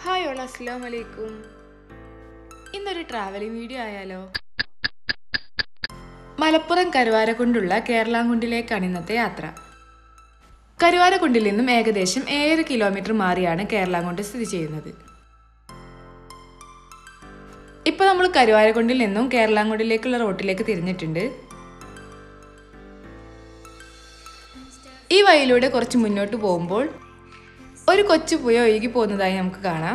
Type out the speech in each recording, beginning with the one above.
hi all അസ്സാം വലൈക്കും ഇന്നൊരു ട്രാവലിംഗ് വീഡിയോ ആയാലോ മലപ്പുറം കരുവാരക്കുണ്ടുള്ള കേരളാംകുണ്ടിലേക്കാണ് ഇന്നത്തെ യാത്ര കരുവാരക്കുണ്ടിൽ നിന്നും ഏകദേശം ഏഴ് കിലോമീറ്റർ മാറിയാണ് കേരളാംകുണ്ട് സ്ഥിതി ചെയ്യുന്നത് ഇപ്പോൾ നമ്മൾ കരുവാരക്കുണ്ടിൽ നിന്നും കേരളാംകുണ്ടിലേക്കുള്ള റോട്ടിലേക്ക് തിരിഞ്ഞിട്ടുണ്ട് ഈ വഴിയിലൂടെ കുറച്ച് മുന്നോട്ട് പോകുമ്പോൾ ഒരു കൊച്ചു പുയ ഒഴുകി പോകുന്നതായി നമുക്ക് കാണാം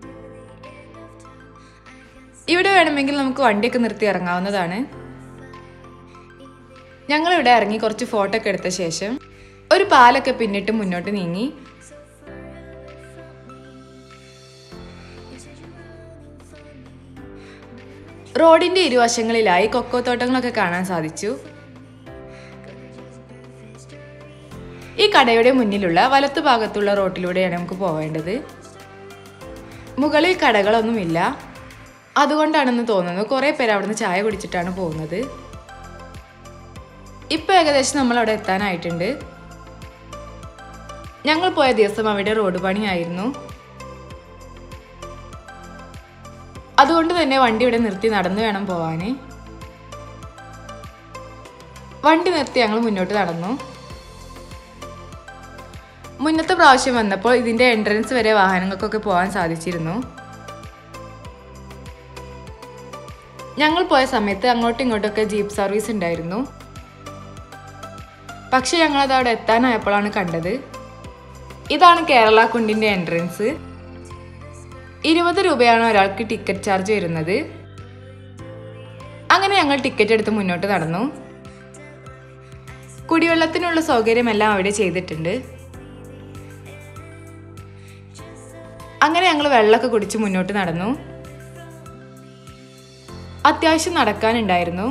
ഇവിടെ വേണമെങ്കിൽ നമുക്ക് വണ്ടിയൊക്കെ നിർത്തി ഇറങ്ങാവുന്നതാണ് ഞങ്ങളിവിടെ ഇറങ്ങി കുറച്ച് ഫോട്ടോ ഒക്കെ എടുത്ത ശേഷം ഒരു പാലൊക്കെ പിന്നിട്ട് മുന്നോട്ട് നീങ്ങി റോഡിന്റെ ഇരുവശങ്ങളിലായി കൊക്കോത്തോട്ടങ്ങളൊക്കെ കാണാൻ സാധിച്ചു ഈ കടയുടെ മുന്നിലുള്ള വലത്തു ഭാഗത്തുള്ള റോട്ടിലൂടെയാണ് നമുക്ക് പോവേണ്ടത് മുകളിൽ കടകളൊന്നുമില്ല അതുകൊണ്ടാണെന്ന് തോന്നുന്നു കുറേ പേര് അവിടുന്ന് ചായ കുടിച്ചിട്ടാണ് പോകുന്നത് ഇപ്പൊ ഏകദേശം നമ്മൾ അവിടെ എത്താനായിട്ടുണ്ട് ഞങ്ങൾ പോയ ദിവസം അവിടെ റോഡ് പണിയായിരുന്നു അതുകൊണ്ട് തന്നെ വണ്ടി ഇവിടെ നിർത്തി നടന്നു വേണം പോവാന് വണ്ടി നിർത്തി ഞങ്ങൾ മുന്നോട്ട് നടന്നു മുന്നത്തെ പ്രാവശ്യം വന്നപ്പോൾ ഇതിന്റെ എൻട്രൻസ് വരെ വാഹനങ്ങൾക്കൊക്കെ പോകാൻ സാധിച്ചിരുന്നു ഞങ്ങൾ പോയ സമയത്ത് അങ്ങോട്ടും ഇങ്ങോട്ടൊക്കെ ജീപ്പ് സർവീസ് ഉണ്ടായിരുന്നു പക്ഷെ ഞങ്ങളത് അവിടെ എത്താനായപ്പോഴാണ് കണ്ടത് ഇതാണ് കേരള കുണ്ടിന്റെ എൻട്രൻസ് ഇരുപത് രൂപയാണ് ഒരാൾക്ക് ടിക്കറ്റ് ചാർജ് വരുന്നത് അങ്ങനെ ഞങ്ങൾ ടിക്കറ്റ് എടുത്ത് മുന്നോട്ട് നടന്നു കുടിവെള്ളത്തിനുള്ള സൗകര്യമെല്ലാം അവിടെ ചെയ്തിട്ടുണ്ട് അങ്ങനെ ഞങ്ങൾ വെള്ളമൊക്കെ കുടിച്ച് മുന്നോട്ട് നടന്നു അത്യാവശ്യം നടക്കാനുണ്ടായിരുന്നു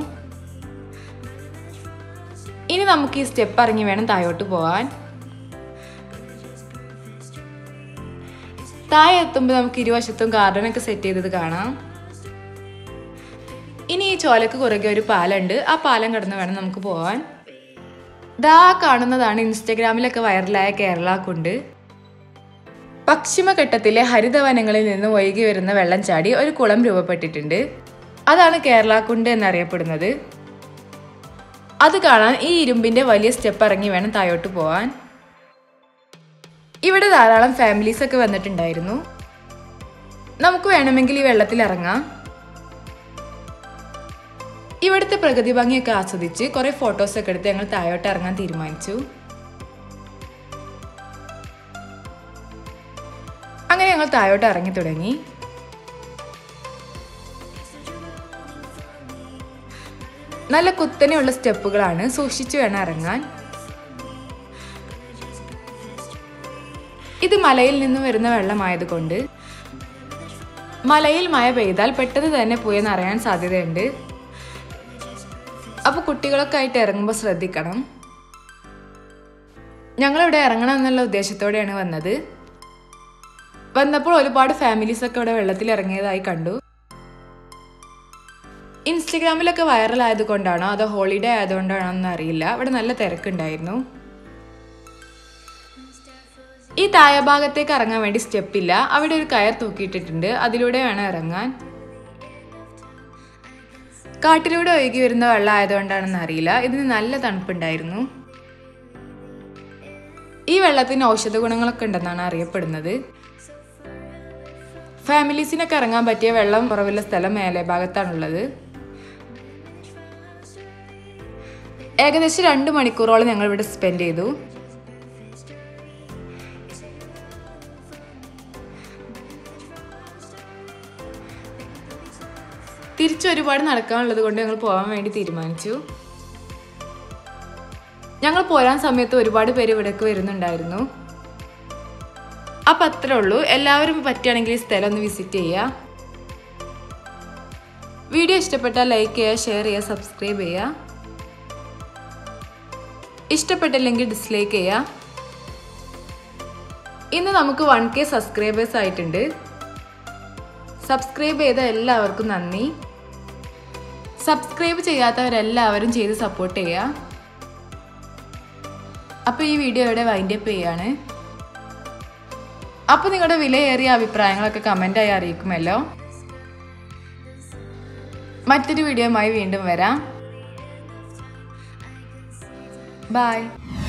ഇനി നമുക്ക് ഈ സ്റ്റെപ്പ് ഇറങ്ങി വേണം താഴോട്ട് പോവാൻ താഴെ എത്തുമ്പോൾ നമുക്ക് ഇരുവശത്തും ഗാർഡനൊക്കെ സെറ്റ് ചെയ്തത് കാണാം ഇനി ഈ ചോലക്ക് കുറുകെ ഒരു പാലമുണ്ട് ആ പാലം കടന്ന് വേണം നമുക്ക് പോവാൻ ദാ കാണുന്നതാണ് ഇൻസ്റ്റഗ്രാമിലൊക്കെ വൈറലായ കേരള കുണ്ട് പശ്ചിമഘട്ടത്തിലെ ഹരിതവനങ്ങളിൽ നിന്ന് ഒഴുകി വരുന്ന വെള്ളം ചാടി ഒരു കുളം രൂപപ്പെട്ടിട്ടുണ്ട് അതാണ് കേരള കുണ്ട് എന്നറിയപ്പെടുന്നത് അത് കാണാൻ ഈ ഇരുമ്പിന്റെ വലിയ സ്റ്റെപ്പ് ഇറങ്ങി വേണം താഴോട്ട് പോവാൻ ഇവിടെ ധാരാളം ഫാമിലീസ് ഒക്കെ വന്നിട്ടുണ്ടായിരുന്നു നമുക്ക് വേണമെങ്കിൽ ഈ വെള്ളത്തിൽ ഇറങ്ങാം ഇവിടുത്തെ പ്രകൃതി ഭംഗിയൊക്കെ ആസ്വദിച്ച് കുറെ ഫോട്ടോസ് ഒക്കെ എടുത്ത് ഞങ്ങൾ താഴോട്ട് ഇറങ്ങാൻ തീരുമാനിച്ചു അങ്ങനെ ഞങ്ങൾ താഴോട്ട് ഇറങ്ങി തുടങ്ങി നല്ല കുത്തനെയുള്ള സ്റ്റെപ്പുകളാണ് സൂക്ഷിച്ചു വേണം ഇറങ്ങാൻ ഇത് മലയിൽ നിന്ന് വരുന്ന വെള്ളമായതുകൊണ്ട് മലയിൽ മഴ പെയ്താൽ പെട്ടെന്ന് തന്നെ പുയ നിറയാൻ സാധ്യതയുണ്ട് അപ്പോൾ കുട്ടികളൊക്കെ ആയിട്ട് ഇറങ്ങുമ്പോൾ ശ്രദ്ധിക്കണം ഞങ്ങളിവിടെ ഇറങ്ങണം എന്നുള്ള ഉദ്ദേശത്തോടെയാണ് വന്നത് വന്നപ്പോൾ ഒരുപാട് ഫാമിലീസ് ഒക്കെ ഇവിടെ വെള്ളത്തിൽ ഇറങ്ങിയതായി കണ്ടു ഇൻസ്റ്റഗ്രാമിലൊക്കെ വൈറൽ ആയതുകൊണ്ടാണോ അതോ ഹോളിഡേ ആയതുകൊണ്ടാണോ എന്ന് അറിയില്ല ഇവിടെ നല്ല തിരക്കുണ്ടായിരുന്നു ഈ താഴെ ഭാഗത്തേക്ക് ഇറങ്ങാൻ വേണ്ടി സ്റ്റെപ്പ് ഇല്ല അവിടെ ഒരു കയർ തൂക്കിയിട്ടിട്ടുണ്ട് അതിലൂടെ വേണം ഇറങ്ങാൻ കാട്ടിലൂടെ ഒഴുകി വരുന്ന വെള്ളം ആയതുകൊണ്ടാണെന്ന് അറിയില്ല ഇതിന് നല്ല തണുപ്പുണ്ടായിരുന്നു ഈ വെള്ളത്തിന് ഔഷധ ഗുണങ്ങളൊക്കെ ഉണ്ടെന്നാണ് അറിയപ്പെടുന്നത് ഫാമിലീസിനൊക്കെ ഇറങ്ങാൻ പറ്റിയ വെള്ളം കുറവുള്ള സ്ഥലം മേലെ ഭാഗത്താണുള്ളത് ഏകദേശം രണ്ട് മണിക്കൂറോളം ഞങ്ങൾ ഇവിടെ സ്പെൻഡ് ചെയ്തു തിരിച്ച് ഒരുപാട് നടക്കാനുള്ളത് കൊണ്ട് ഞങ്ങൾ പോകാൻ വേണ്ടി തീരുമാനിച്ചു ഞങ്ങൾ പോരാൻ സമയത്ത് ഒരുപാട് പേര് ഇവിടേക്ക് വരുന്നുണ്ടായിരുന്നു അപ്പം അത്രേ ഉള്ളൂ എല്ലാവരും പറ്റുകയാണെങ്കിൽ ഈ സ്ഥലം ഒന്ന് വിസിറ്റ് ചെയ്യുക വീഡിയോ ഇഷ്ടപ്പെട്ടാൽ ലൈക്ക് ചെയ്യുക ഷെയർ ചെയ്യുക സബ്സ്ക്രൈബ് ചെയ്യുക ഇഷ്ടപ്പെട്ടില്ലെങ്കിൽ ഡിസ്ലൈക്ക് ചെയ്യുക ഇന്ന് നമുക്ക് വൺ കെ സബ്സ്ക്രൈബേഴ്സ് ആയിട്ടുണ്ട് സബ്സ്ക്രൈബ് ചെയ്ത എല്ലാവർക്കും നന്ദി സബ്സ്ക്രൈബ് ചെയ്യാത്തവരെല്ലാവരും ചെയ്ത് സപ്പോർട്ട് ചെയ്യുക അപ്പോൾ ഈ വീഡിയോ ഇവിടെ വൈൻഡപ്പ് ചെയ്യാണ് അപ്പോൾ നിങ്ങളുടെ വിലയേറിയ അഭിപ്രായങ്ങളൊക്കെ കമൻ്റായി അറിയിക്കുമല്ലോ മറ്റൊരു വീഡിയോയുമായി വീണ്ടും വരാം ബായ്